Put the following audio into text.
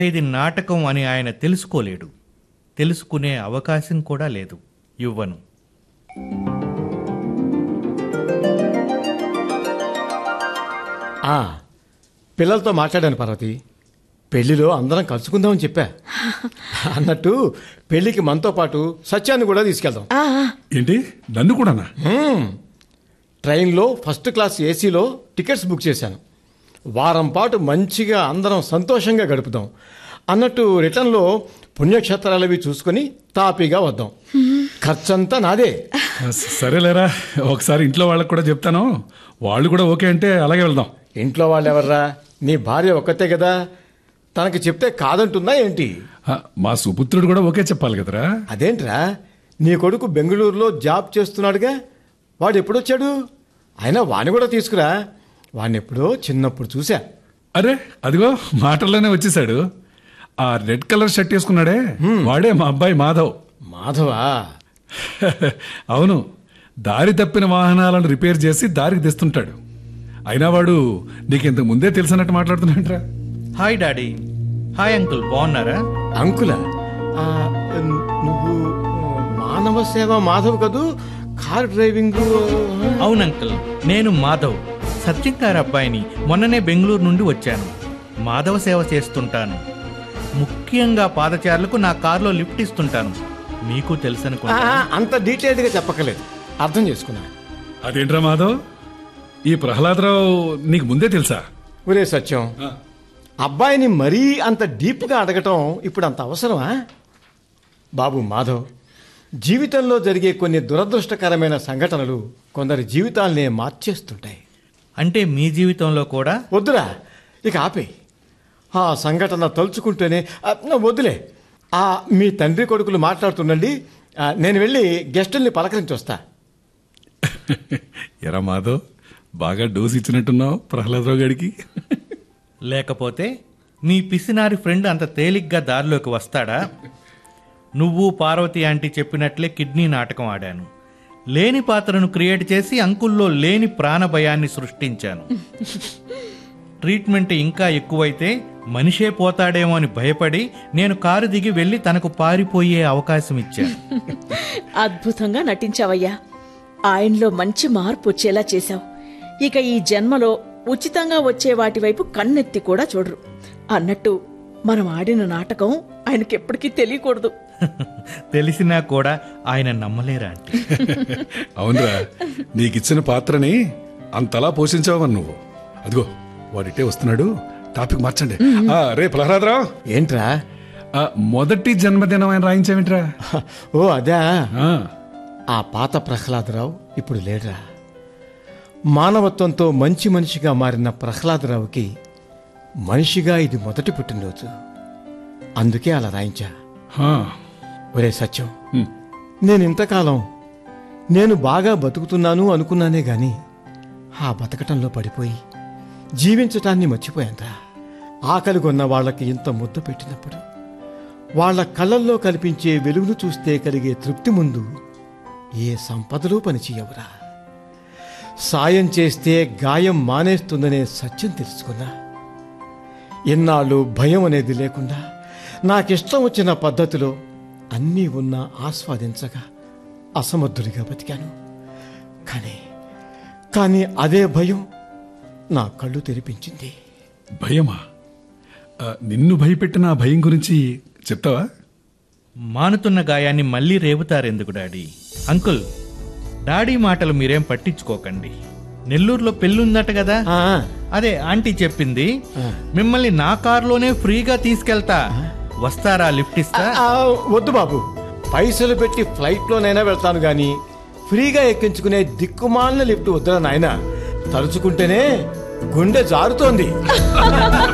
ఇది నాటకం అని ఆయన తెలుసుకోలేడు తెలుసుకునే అవకాశం కూడా లేదు ఇవ్వను ఆ, పిల్లలతో మాట్లాడాను పార్వతి పెళ్లిలో అందరం కలుసుకుందామని చెప్పా అన్నట్టు పెళ్లికి మనతో పాటు సత్యాన్ని కూడా తీసుకెళ్దాం ఆ, ఆ, ఏంటి నన్ను కూడానా హ్మ్. ట్రైన్లో ఫస్ట్ క్లాస్ ఏసీలో టికెట్స్ బుక్ చేశాను వారం పాటు మంచిగా అందరం సంతోషంగా గడుపుదాం అన్నట్టు రిటర్న్లో పుణ్యక్షేత్రాలు అవి చూసుకొని తాపీగా వద్దాం ఖర్చంతా నాదే స- సరేలేరా ఒకసారి ఇంట్లో వాళ్ళకి కూడా చెప్తాను వాళ్ళు కూడా ఓకే అంటే అలాగే వెళ్దాం ఇంట్లో వాళ్ళు ఎవర్రా నీ భార్య ఒక్కతే కదా తనకి చెప్తే కాదంటుందా ఏంటి ఆ, మా సుపుత్రుడు కూడా ఓకే చెప్పాలి కదరా అదేంట్రా నీ కొడుకు బెంగళూరులో జాబ్ చేస్తున్నాడుగా వాడు ఎప్పుడొచ్చాడు అయినా వాణ్ణి కూడా తీసుకురా వాడిని ఎప్పుడో చిన్నప్పుడు చూసా అరే అదిగో మాటల్లోనే వచ్చేసాడు ఆ రెడ్ కలర్ షర్ట్ వేసుకున్నాడే వాడే మా అబ్బాయి మాధవ్ మాధవా అవును దారి తప్పిన వాహనాలను రిపేర్ చేసి దారికి తెస్తుంటాడు అయినా వాడు నీకు ఇంతకు ముందే తెలిసినట్టు మాట్లాడుతున్నాడరా హాయ్ డాడీ హాయ్ అంకుల్ బాగున్నారా అంకుల ఆ, నువ్వు మానవ సేవ మాధవ్ కదూ కార్ డ్రైవింగ్ అవును అంకుల్ నేను మాధవ్ సత్యం గారి అబ్బాయిని మొన్ననే బెంగళూరు నుండి వచ్చాను మాధవ సేవ చేస్తుంటాను ముఖ్యంగా పాదచారులకు నా కారులో లిఫ్ట్ ఇస్తుంటాను మీకు ఆ, తెలుసనుకుంటా అంత డీటెయిల్డ్గా చెప్పక్కర్లేదు అర్థం చేసుకున్నా అదేంట్రా మాధవ్ ఈ ప్రహ్లాదరావు నీకు ముందే తెలుసా ఒరే సత్యం అబ్బాయిని మరీ అంత డీప్గా అడగటం ఇప్పుడు అంత అవసరమా బాబు మాధవ్ జీవితంలో జరిగే కొన్ని దురదృష్టకరమైన సంఘటనలు కొందరి జీవితాలనే మార్చేస్తుంటాయి అంటే మీ జీవితంలో కూడా వద్దురా ఇక ఆపే ఆ సంఘటన తలుచుకుంటేనే ఆ, నా వద్దులే ఆ మీ తండ్రి కొడుకులు మాట్లాడుతుండండి ఆ, నేను వెళ్ళి గెస్టుల్ని పలకరించి వస్తా ఎరా మాధవ్ బాగా డోస్ ఇచ్చినట్టున్నావు ప్రహ్లాదరావు గారికి లేకపోతే మీ పిసినారి ఫ్రెండ్ అంత తేలిగ్గా దారిలోకి వస్తాడా నువ్వు పార్వతి ఆంటీ చెప్పినట్లే కిడ్నీ నాటకం ఆడాను లేని పాత్రను క్రియేట్ చేసి అంకుల్లో లేని ప్రాణభయాన్ని సృష్టించాను ట్రీట్మెంట్ ఇంకా ఎక్కువైతే మనిషే పోతాడేమో అని భయపడి నేను కారు దిగి వెళ్ళి తనకు పారిపోయే అవకాశం ఇచ్చాను అద్భుతంగా నటించావయ్యా ఆయనలో మంచి మార్పు వచ్చేలా చేశావు ఇక ఈ జన్మలో ఉచితంగా వచ్చే వాటి వైపు కన్నెత్తి కూడా చూడరు అన్నట్టు మనం ఆడిన నాటకం ఆయనకెప్పటికీ తెలియకూడదు తెలిసినా కూడా ఆయన నమ్మలేరా ఆంటీ అవునరా నీకిచ్చిన పాత్రని అంతలా పోషించావని నువ్వు అదిగో వాడిటే వస్తున్నాడు టాపిక్ మార్చండి ఆ, రే ప్రహ్లాదరావు ఏంట్రా ఆ, మొదటి జన్మదినం ఆయన రాయించావేంట్రా ఓ అదా ఆ, ఆ పాత ప్రహ్లాదరావు ఇప్పుడు లేడురా మానవత్వంతో మంచి మనిషిగా మారిన ప్రహ్లాదరావుకి మనిషిగా ఇది మొదటి పుట్టినరోజు అందుకే అలా రాయించా ఆ, ఒరే సత్యం హ్మ్. నేను ఇంతకాలం నేను బాగా బతుకుతున్నాను అనుకున్నానే గాని ఆ బతకటంలో పడిపోయి జీవించటాన్ని మర్చిపోయానురా ఆకలి కొన్న వాళ్ళకి ఇంత ముద్ద పెట్టినప్పుడు వాళ్ళ కళ్ళల్లో కనిపించే వెలుగును చూస్తే కలిగే తృప్తి ముందు ఏ సంపదలు పనిచేయవురా సాయం చేస్తే గాయం మానేస్తుందనే సత్యం తెలుసుకున్నా ఎన్నాళ్ళు భయం అనేది లేకుండా నాకిష్టం వచ్చిన పద్ధతిలో అన్నీ ఉన్నా ఆస్వాదించగా అసమర్థుడిగా బతికాను కానీ కానీ అదే భయం నా కళ్ళు తెరిపించింది భయమా ఆ, నిన్ను భయపెట్టిన ఆ భయం గురించి చెప్తావా మానుతున్న గాయాన్ని మళ్ళీ రేపుతారెందుకు డాడీ అంకుల్ డాడీ మాటలు మీరేం పట్టించుకోకండి నెల్లూరులో పెళ్ళుందట కదా ఆ, అదే ఆంటీ చెప్పింది మిమ్మల్ని నా కారులోనే ఫ్రీగా తీసుకెళ్తా వస్తారా లిఫ్ట్ ఇస్తా ఆ, వద్దు బాబు పైసలు పెట్టి ఫ్లైట్లోనైనా వెళ్తాను గాని ఫ్రీగా ఎక్కించుకునే దిక్కుమాలిన లిఫ్ట్ వద్దురా నాయన తలుచుకుంటేనే గుండె జారుతోంది